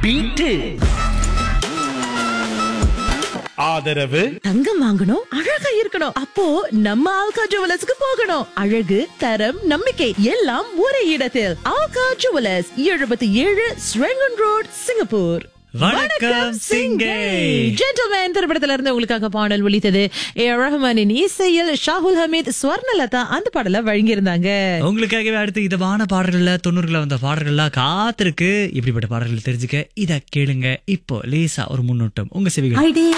Beat ஆதரவு தங்கம் வாங்கணும் அழகா இருக்கணும் அப்போ நம்ம ஆல்கா ஜுவலர்ஸ்க்கு போகணும் அழகு தரம் நம்பிக்கை எல்லாம் ஒரே இடத்தில் ஆல்கா ஜுவலர்ஸ் எழுபத்தி ஏழு ஸ்ரெங்கன் ரோட் சிங்கப்பூர் வணக்கம், சிங்கை. ஜென்டில்மேன் திரைப்படத்துல இருந்து உங்களுக்காக பாடல் ஒலித்தது ஏ ஆர் ரஹ்மானின் இசையில் ஷாகுல் ஹமீத் ஸ்வர்ணலதா அந்த பாடலை வழங்கியிருந்தாங்க உங்களுக்காகவே அடுத்து இதமான பாடல்கள்ல தொண்ணூறுல வந்த பாடல்கள்லாம் காத்திருக்கு இப்படிப்பட்ட பாடல்கள் தெரிஞ்சுக்க இத கேளுங்க இப்போ லேசா ஒரு முன்னோட்டம் உங்க செவிகள்